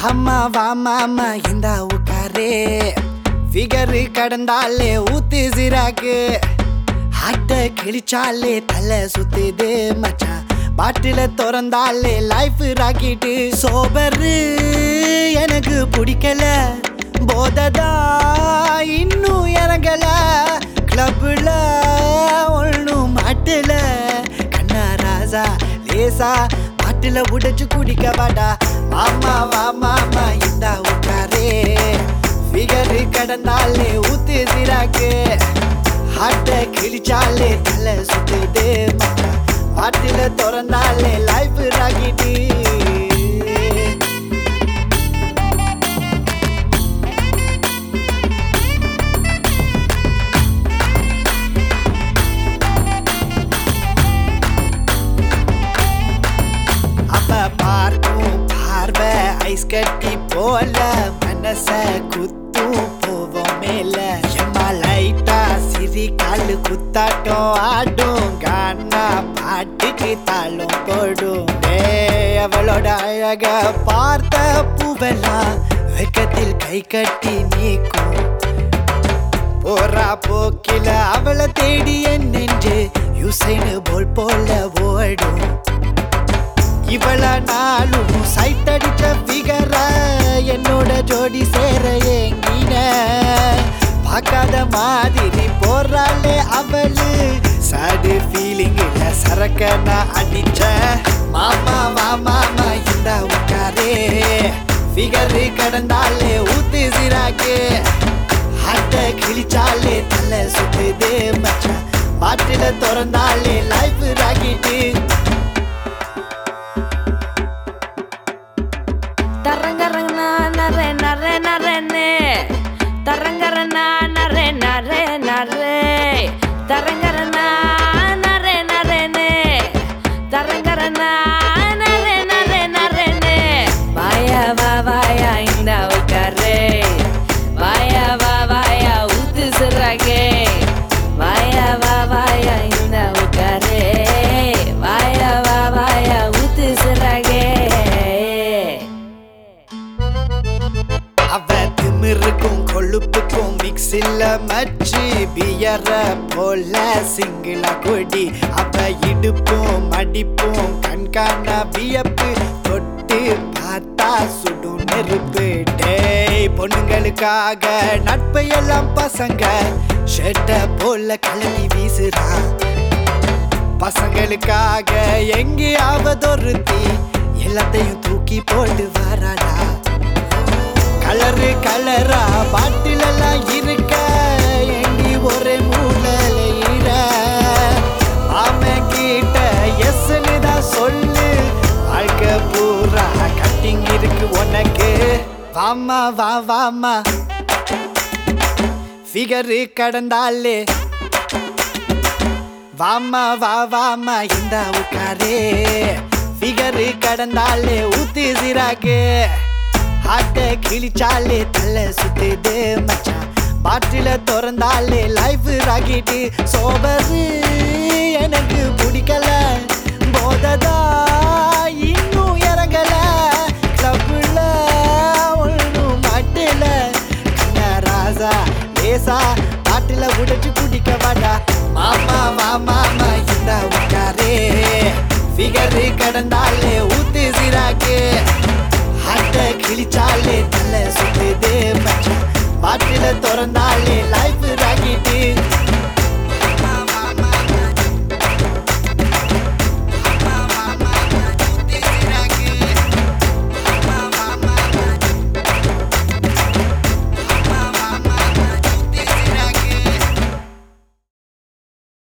அம்மா வாமா இந்த உட்காரே ஃபிகரு கடந்தாலே ஊத்து சிராக்கு ஹாட்ட கிழிச்சாலே தலை சுத்துது மச்சான் பாட்டில திறந்தாலே லைஃப் ராக்கிட்டு சோபரு எனக்கு பிடிக்கல போததா இன்னும் இறங்கல கிளப்புல ஒன்றும் மாட்டல கண்ணா ராசா லேசா பாட்டில உடைச்சு குடிக்க வாடா மாமா வா மாமா இந்த உட்காரே ஃபிகரு கடந்தாலே ஊத்து சிராக்கு ஹாட்ட கிழிச்சாலே தலை சுத்துது மச்சான் பாட்டில திறந்தாலே லைஃப் ராக்கிட்டு அப்ப பார்க்கும் பார்வை ஐஸ் கட்டி போல மனச குத்தும் போவோம் மேல எம்மா லைட்டா சிரி காலு குத்தாட்டம் ஆடும் கானா பாட்டுக்கு தாளம் போடும் டேய், அவளோட அழக பார்த்த பூவெல்லாம் வெக்கத்தில் கை கட்டி நீக்கும் போறா போக்கில அவளை தேடி என் நெஞ்சு யுசைனு போல் போல ஓடும் இவள நாளும் சைட் அடிச்ச ஃபிகர என்னோட ஜோடி சேர ஏங்கின பார்க்காத மாதிரி போறாளே அவளு சாடு ஃபீலிங்ல சரக்க நான் அடிச்ச மாமா வா மாமா இந்த உட்காரே ஃபிகரு கடந்தாலே ஊத்து சிராக்கு ஹாட்ட கிழிச்சாலே தலை சுத்துது மச்சான் பாட்டில திறந்தாலே லைஃப் ராக்கிட்டு தரங்கரங்கனா நரே நரே நரேனே தரங்கரனா நரே நரே நரே தரங்கரனா நரே நரேனே தரங்கரனா நரே நரே நரேனே வாயா வா வாயா இந்த உட்காரே வாயா வா வாயா ஊத்து சிறாகே வாயா வா வாயா இந்த உட்காரே வாயா வா வாயா ஊத்து சிறாகே அவ திமிருக்கும் கொழுப்புக்கும் மிக்ஸில் மச்சு பியற போல சிங்கிள கொடி அவ இடுப்பும் மடிப்பும் கண்காண வியப்பு தொட்டு பார்த்தா சுடும் நெருப்பு டேய் பொண்ணுங்களுக்காக நட்பை எல்லாம் பசங்க ஷெட்ட போல கலவி வீசுறான் பசங்களுக்காக எங்கேயாவதொருத்தி எல்லாத்தையும் தூக்கி போட்டு வராடா கலரு கலரா பாட்டில் எல்லாம் இருக்க எங்கி ஒரே மூலையில ஆமன் கிட்ட எஸ்ன்னு தான் சொல்லு வாழ்க்கை பூரா கட்டிங் இருக்கு உனக்கு வாமா வா வாமா ஃபிகரு கடந்தாலே வாமா வா வாமா இந்த உட்காரே ஃபிகரு கடந்தாலே ஊத்து சிராக்கு ஹாட்ட கிழிச்சாலே தலை சுத்துது மச்சான் பாட்டில திறந்தாலே லைஃப் ராக்கிட்டு சோபரு எனக்கு பிடிக்கல போததா இன்னும் இறங்கல கிளப்புல ஒன்றும் மாட்டல கண்ணா ராசா லேசா பாட்டில உடைச்சு குடிக்க வாடா மாமா வா மாமா இந்த உட்காரே ஃபிகரு கடந்தாலே ஊத்து சிராக்கு ஹாட்ட கிழிச்சாலே தலை சுத்துது மச்சான் பாட்டில திறந்தாலே லைஃப் ராக்கிட்டு